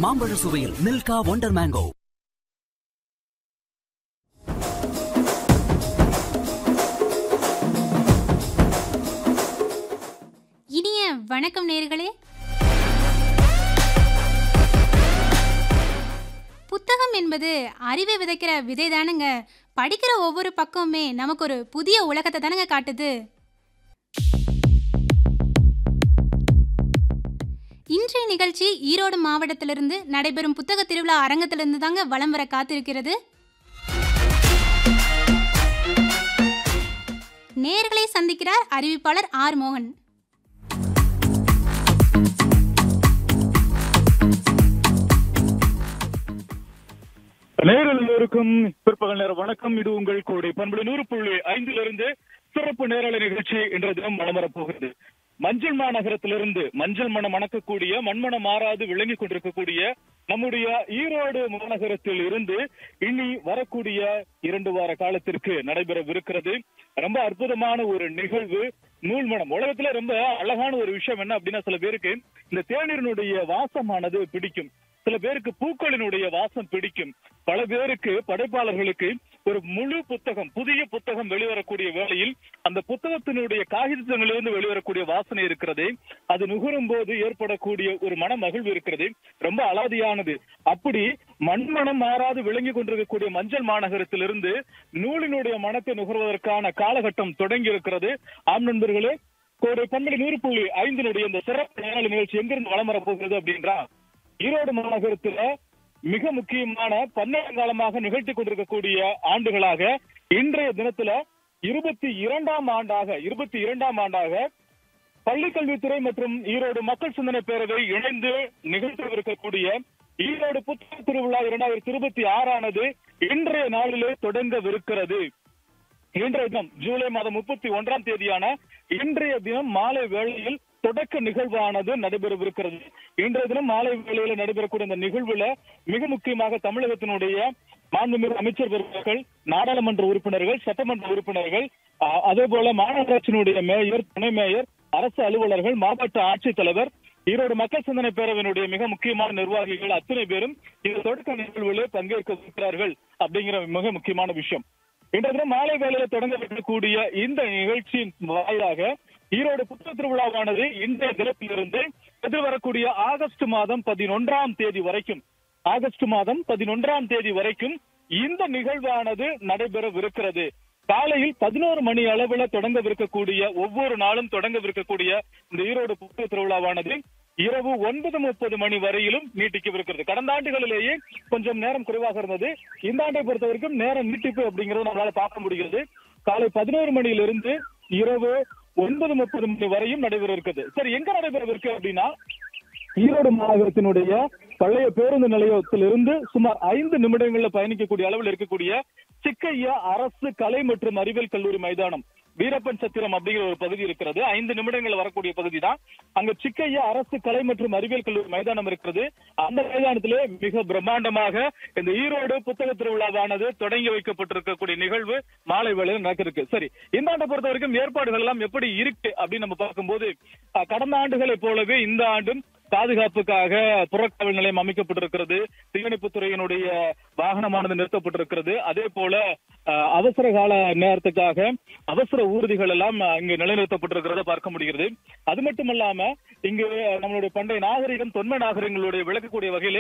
மாம்பழ சுவையில் Milkha wonder mango இனிய வணக்கம் நேர்களே புத்தகம் என்பது அறிவை விதைக்கிற விதை தானுங்க படிக்கிற ஒவ்வொரு பக்கமுமே நமக்கு ஒரு புதிய உலகத்தை தானுங்க காட்டுது இன்றைய நிகழ்ச்சி ஈரோடு மாவட்டத்திலிருந்து நடைபெறும் புத்தக திருவிழா அரங்கத்திலிருந்து தாங்க வலம் வர காத்திருக்கிறது நேர்களை சந்திக்கிறார் அறிவிப்பாளர் ஆர் மோகன் நேரில் எல்லோருக்கும் பிற்பகல் நேர வணக்கம் இது உங்கள் கோடை பண்புல நூறு புள்ளி ஐந்திலிருந்து சிறப்பு நேரலை நிகழ்ச்சி என்ற தினம் மனம் போகிறது மஞ்சள் மாநகரத்திலிருந்து மஞ்சள் மனம் மணக்கக்கூடிய மண்மனம் மாறாது விளங்கி கொண்டிருக்கக்கூடிய நம்முடைய ஈரோடு மாநகரத்தில் இருந்து இனி வரக்கூடிய இரண்டு வார காலத்திற்கு நடைபெறவிருக்கிறது ரொம்ப அற்புதமான ஒரு நிகழ்வு நூல்மணம் உலகத்துல ரொம்ப அழகான ஒரு விஷயம் என்ன அப்படின்னா சில பேருக்கு இந்த தேநீரினுடைய வாசமானது பிடிக்கும் சில பேருக்கு பூக்களினுடைய வாசம் பிடிக்கும் பல பேருக்கு படைப்பாளர்களுக்கு ஒரு முழு புத்தகம் புதிய புத்தகம் வெளிவரக்கூடிய வேளையில் அந்த புத்தகத்தினுடைய காகிதங்களிலிருந்து வெளிவரக்கூடிய வாசனை இருக்கிறது அது நுகரும் போது ஏற்படக்கூடிய ஒரு மன மகிழ்வு இருக்கிறது ரொம்ப அலாதியானது அப்படி மண்மனம் மாறாது விளங்கி கொண்டிருக்கக்கூடிய மஞ்சள் மாநகரத்திலிருந்து நூலினுடைய மனத்தை நுகர்வதற்கான காலகட்டம் தொடங்கி இருக்கிறது ஆம் நண்பர்களே கோடை பண்பலை நூறு புள்ளி ஐந்தினுடைய இந்த சிறப்பு நேரலை நிகழ்ச்சி எங்கிருந்து வளம் வரப் போகிறது அப்படின்றா ஈரோடு மாநகரத்துல மிக முக்கியமான பன்னெடுங்காலமாக நிகழ்த்தி கொண்டிருக்கக்கூடிய ஆண்டுகளாக இன்றைய தினத்துல இருபத்தி இரண்டாம் ஆண்டாக இருபத்தி இரண்டாம் ஆண்டாக பள்ளிக்கல்வித்துறை மற்றும் ஈரோடு மக்கள் சிந்தனை பேரவை இணைந்து நிகழ்த்தவிருக்கக்கூடிய ஈரோடு புத்தக திருவிழா இரண்டாயிரத்தி இருபத்தி ஆறானது இன்றைய நாளிலே தொடங்கவிருக்கிறது இன்றைய தினம் ஜூலை மாதம் முப்பத்தி ஒன்றாம் தேதியான இன்றைய தினம் மாலை வேளையில் தொடக்க நிகழ்வானது நடைபெறவிருக்கிறது இன்றைய தினம் மாலை வேளையில் நடைபெறக்கூடிய இந்த நிகழ்வுல மிக முக்கியமாக தமிழகத்தினுடைய மாண்புமிகு அமைச்சர் பெருமக்கள் நாடாளுமன்ற உறுப்பினர்கள் சட்டமன்ற உறுப்பினர்கள் அ- அதே போல மாநகராட்சியினுடைய மேயர் துணை மேயர் அரசு அலுவலர்கள் மாவட்ட ஆட்சித்தலைவர் ஈரோடு மக்கள் சிந்தனை பேரவையினுடைய மிக முக்கியமான நிர்வாகிகள் அத்தனை பேரும் இந்த தொடக்க நிகழ்வுல பங்கேற்க இருக்கிறார்கள் அப்படிங்கிற மிக முக்கியமான விஷயம் இன்றைய தினம் மாலை வேளையில தொடங்கப்படக்கூடிய இந்த நிகழ்ச்சியின் வாயிலாக ஈரோடு புத்தக திருவிழாவானது இன்றைய தினத்திலிருந்து எதிர்வரக்கூடிய ஆகஸ்ட் மாதம் பதினொன்றாம் தேதி வரைக்கும் ஆகஸ்ட் மாதம் பதினொன்றாம் தேதி வரைக்கும் இந்த நிகழ்வானது நடைபெறவிருக்கிறது காலையில் பதினோரு மணி அளவுல தொடங்கவிருக்கக்கூடிய ஒவ்வொரு நாளும் தொடங்கவிருக்கக்கூடிய இந்த ஈரோடு புத்தக திருவிழாவானது இரவு ஒன்பது முப்பது மணி வரையிலும் நீட்டிக்கவிருக்கிறது கடந்த ஆண்டுகளிலேயே கொஞ்சம் நேரம் குறைவாக இருந்தது இந்த ஆண்டை பொறுத்த வரைக்கும் நேரம் நீட்டிப்பு அப்படிங்கறது நம்மளால பார்க்க முடிகிறது காலை பதினோரு மணியிலிருந்து இரவு ஒன்பது முப்பது மணி வரையும் நடைபெற இருக்குது சரி எங்க நடைபெறவிருக்கு அப்படின்னா ஈரோடு மாநகரத்தினுடைய பழைய பேருந்து நிலையத்திலிருந்து சுமார் ஐந்து நிமிடங்கள்ல பயணிக்கக்கூடிய அளவில் இருக்கக்கூடிய சிக்கையா அரசு கலை மற்றும் அறிவியல் கல்லூரி மைதானம் வீரப்பன் சத்திரம் அப்படிங்கிற ஒரு பகுதி இருக்கிறது ஐந்து நிமிடங்கள் வரக்கூடிய பகுதி தான் அங்க சிக்கையா அரசு கலை மற்றும் அறிவியல் கல்லூரி மைதானம் இருக்கிறது அந்த மைதானத்திலே மிக பிரம்மாண்டமாக இந்த ஈரோடு புத்தக திருவிழாவானது தொடங்கி வைக்கப்பட்டிருக்கக்கூடிய நிகழ்வு மாலை வேளையில் நடக்கிருக்கு சரி இந்த ஆண்டை பொறுத்த வரைக்கும் ஏற்பாடுகள் எல்லாம் எப்படி இருக்கு அப்படின்னு நம்ம பார்க்கும்போது அஹ், கடந்த ஆண்டுகளைப் போலவே இந்த ஆண்டும் பாதுகாப்புக்காக புறக்காவல் நிலையம் அமைக்கப்பட்டிருக்கிறது தீயணைப்புத் துறையினுடைய வாகனமானது நிறுத்தப்பட்டிருக்கிறது அதே போல அஹ், அவசர கால நேரத்துக்காக அவசர ஊர்திகள் எல்லாம் அஹ், இங்கு நிலைநிறுத்தப்பட்டிருக்கிறத பார்க்க முடிகிறது அது மட்டுமல்லாம இங்கு நம்மளுடைய பண்டைய நாகரிகம் தொன்மை நாகரிகங்களுடைய விளக்கக்கூடிய வகையிலே